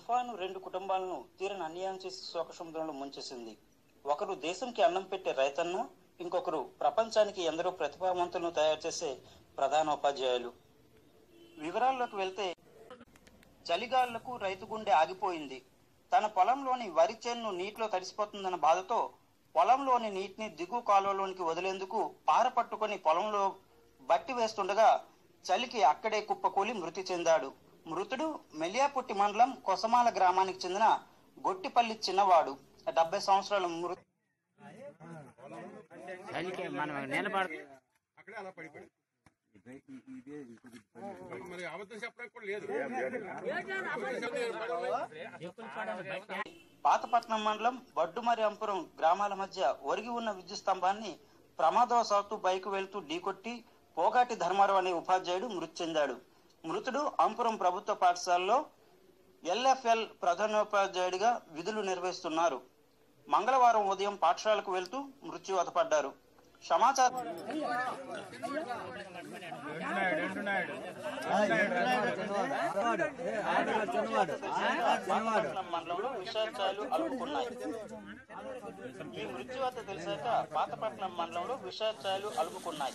తుఫాను రెండు కుటుంబాలను తీరని అన్యాయం చేసి శోక సముద్రంలో ముంచేసింది ఒకరు దేశంకి అన్నం పెట్టే రైతన్న ఇంకొకరు ప్రపంచానికి ఎందరో ప్రతిభావంతులను తయారు చేసే ప్రధానోపాధ్యాయులు వివరాల్లోకి వెళ్తే చలిగాలులకు రైతు గుండె ఆగిపోయింది తన పొలంలోని వరి చేను నీటిలో తడిసిపోతుందన్న బాధతో పొలంలోని నీటిని దిగువ కాలువలోనికి వదిలేందుకు పార పట్టుకొని పొలంలో బట్టి వేస్తుండగా చలికి అక్కడే కుప్పకూలి మృతి చెందాడు మృతుడు మెలియాపుట్టి మండలం కొసమాల గ్రామానికి చెందిన గొట్టిపల్లి చిన్నవాడు డెబ్బై సంవత్సరాల మృతి చలికి మనం నిలబడ అక్కడే అలా పడిపోయి మరి అబద్ధం చెప్పడానికి కూడా లేదు పాతపట్నం మండలం బడ్డుమరి అంపురం గ్రామాల మధ్య ఒరిగి ఉన్న విద్యుత్ స్తంభాన్ని ప్రమాదవశాత్తు బైక్ వెళ్తూ ఢీకొట్టి పోగాటి ధర్మారావు అనే ఉపాధ్యాయుడు మృతి చెందాడు మృతుడు అంపురం ప్రభుత్వ పాఠశాలలో ఎల్ఎఫ్ఎల్ ప్రధానోపాధ్యాయుడిగా విధులు నిర్వహిస్తున్నారు మంగళవారం ఉదయం పాఠశాలకు వెళ్తూ మృత్యువాత పడ్డారు సమాచారం పాతపట్నం మండలంలో విషాచాలు అలుపుకున్నాయి ఈ మృత్యువాత తెలిసాక పాతపట్నం మండలంలో విషాచాలు అలుపుకున్నాయి